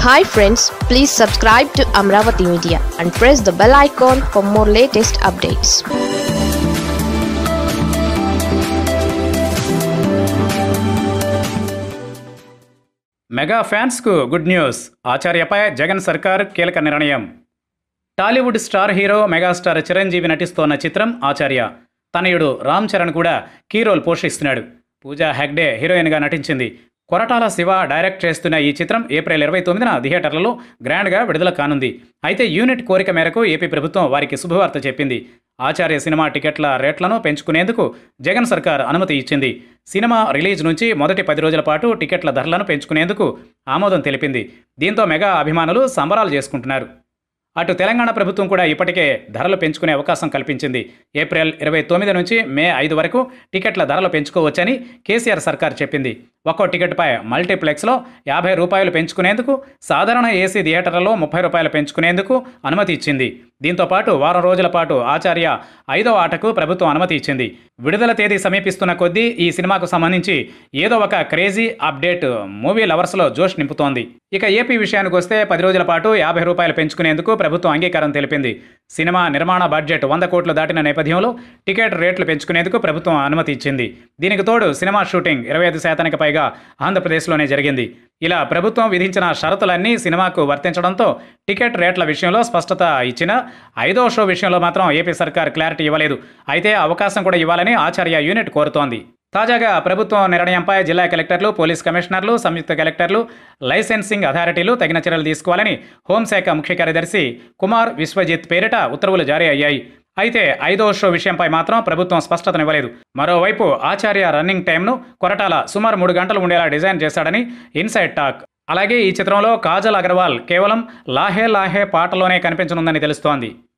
hi friends please subscribe to Amaravati media and press the bell icon for more latest updates mega ఫ్యాన్స్కు good news ఆచార్యపై జగన్ సర్కార్ కీలక నిర్ణయం Tollywood star hero megastar Chiranjeevi నటిస్తోన్న చిత్రం ఆచార్య తనయుడు రామ్ చరణ్ కూడా కీ రోల్ పోషిస్తున్నాడు పూజా హెగ్డే హీరోయిన్గా నటించింది కొరటాల శివ డైరెక్ట్ చేస్తున్న ఈ చిత్రం ఏప్రిల్ ఇరవై తొమ్మిదిన థియేటర్లలో గ్రాండ్గా విడుదల కానుంది అయితే యూనిట్ కోరిక మేరకు ఏపీ ప్రభుత్వం వారికి శుభవార్త చెప్పింది ఆచార్య సినిమా టికెట్ల రేట్లను పెంచుకునేందుకు జగన్ సర్కార్ అనుమతి ఇచ్చింది సినిమా రిలీజ్ నుంచి మొదటి పది రోజుల పాటు టికెట్ల ధరలను పెంచుకునేందుకు ఆమోదం తెలిపింది దీంతో మెగా అభిమానులు సంబరాలు చేసుకుంటున్నారు అటు తెలంగాణ ప్రభుత్వం కూడా ఇప్పటికే ధరలు పెంచుకునే అవకాశం కల్పించింది ఏప్రిల్ ఇరవై తొమ్మిది నుంచి మే ఐదు వరకు టికెట్ల ధరలు పెంచుకోవచ్చని కేసీఆర్ సర్కార్ చెప్పింది ఒక్కో టికెట్పై మల్టీప్లెక్స్లో యాభై రూపాయలు పెంచుకునేందుకు సాధారణ ఏసీ థియేటర్లలో ముప్పై రూపాయలు పెంచుకునేందుకు అనుమతి ఇచ్చింది దీంతో పాటు వారం రోజుల పాటు ఆచార్య ఐదో ఆటకు ప్రభుత్వం అనుమతి ఇచ్చింది విడుదల తేదీ సమీపిస్తున్న కొద్దీ ఈ సినిమాకు సంబంధించి ఏదో ఒక క్రేజీ అప్డేట్ మూవీ లవర్స్లో జోష్ నింపుతోంది ఇక ఏపీ విషయానికి వస్తే పది రోజుల పాటు యాభై రూపాయలు పెంచుకునేందుకు ప్రభుత్వం అంగీకారం తెలిపింది సినిమా నిర్మాణ బడ్జెట్ వంద కోట్లు దాటిన నేపథ్యంలో టికెట్ రేట్లు పెంచుకునేందుకు ప్రభుత్వం అనుమతి ఇచ్చింది దీనికి తోడు సినిమా షూటింగ్ ఇరవై ఐదు శాతానికి పైగా ఆంధ్రప్రదేశ్లోనే జరిగింది ఇలా ప్రభుత్వం విధించిన షరతులన్నీ సినిమాకు వర్తించడంతో టికెట్ రేట్ల విషయంలో స్పష్టత ఇచ్చిన ఐదో షో విషయంలో మాత్రం ఏపీ సర్కార్ క్లారిటీ ఇవ్వలేదు అయితే అవకాశం కూడా ఇవ్వాలని ఆచార్య యూనిట్ కోరుతోంది తాజాగా ప్రభుత్వం నిర్ణయంపై జిల్లా కలెక్టర్లు పోలీస్ కమిషనర్లు సంయుక్త కలెక్టర్లు లైసెన్సింగ్ అథారిటీలు తగిన చర్యలు తీసుకోవాలని హోంశాఖ ముఖ్య కార్యదర్శి కుమార్ విశ్వజిత్ పేరిట ఉత్తర్వులు జారీ అయ్యాయి అయితే ఐదో షో విషయంపై మాత్రం ప్రభుత్వం స్పష్టతనివ్వలేదు మరోవైపు ఆచార్య రన్నింగ్ టైంను కొరటాల సుమారు మూడు గంటలు ఉండేలా డిజైన్ చేశాడని ఇన్సైడ్ టాక్ అలాగే ఈ చిత్రంలో కాజల్ అగర్వాల్ కేవలం లాహే లాహే పాటలోనే కనిపించనుందని తెలుస్తోంది